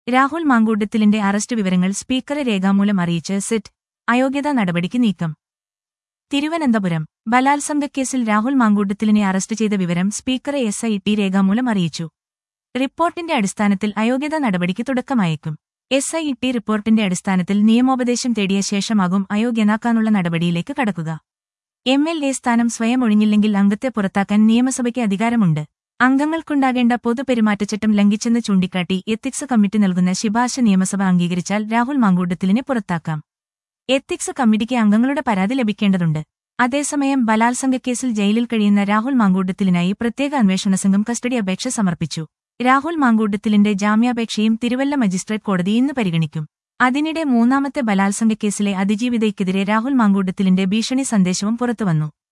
Rahul മാങ്കൂട്ടത്തിലിന്റെ arrest വിവരങ്ങൾ സ്പീക്കറെ രേഖാമൂലം അറിയിച്ച് സിറ്റ് അയോഗ്യതാ നടപടിക്ക് നീക്കം തിരുവനന്തപുരം ബലാത്സംഗക്കേസിൽ രാഹുൽ മാങ്കൂട്ടത്തിലിനെ അറസ്റ്റ് ചെയ്ത വിവരം സ്പീക്കറെ എസ് ഐ ടി രേഖാമൂലം അറിയിച്ചു റിപ്പോർട്ടിന്റെ അടിസ്ഥാനത്തിൽ അയോഗ്യതാ നടപടിക്ക് തുടക്കമായേക്കും എസ് ഐ ടി റിപ്പോർട്ടിന്റെ അടിസ്ഥാനത്തിൽ നിയമോപദേശം തേടിയ ശേഷമാകും അയോഗ്യനാക്കാനുള്ള നടപടിയിലേക്ക് കടക്കുക എം എൽ എ സ്ഥാനം സ്വയം ഒഴിഞ്ഞില്ലെങ്കിൽ അംഗത്തെ പുറത്താക്കാൻ നിയമസഭയ്ക്ക് അധികാരമുണ്ട് അംഗങ്ങൾക്കുണ്ടാകേണ്ട പൊതുപെരുമാറ്റച്ചട്ടം ലംഘിച്ചെന്ന് ചൂണ്ടിക്കാട്ടി എത്തിക്സ് കമ്മിറ്റി നൽകുന്ന ശിപാർശ നിയമസഭ അംഗീകരിച്ചാൽ രാഹുൽ മാങ്കൂട്ടത്തിലിനെ പുറത്താക്കാം എത്തിക്സ് കമ്മിറ്റിക്ക് അംഗങ്ങളുടെ പരാതി ലഭിക്കേണ്ടതുണ്ട് അതേസമയം ബലാത്സംഗക്കേസിൽ ജയിലിൽ കഴിയുന്ന രാഹുൽ മാങ്കൂട്ടത്തിലിനായി പ്രത്യേക അന്വേഷണ സംഘം കസ്റ്റഡി അപേക്ഷ സമർപ്പിച്ചു രാഹുൽ മാങ്കൂട്ടത്തിലിന്റെ ജാമ്യാപേക്ഷയും തിരുവല്ല മജിസ്ട്രേറ്റ് കോടതി ഇന്ന് പരിഗണിക്കും അതിനിടെ മൂന്നാമത്തെ ബലാത്സംഗക്കേസിലെ അതിജീവിതയ്ക്കെതിരെ രാഹുൽ മാങ്കൂട്ടത്തിലിന്റെ ഭീഷണി സന്ദേശവും പുറത്തുവന്നു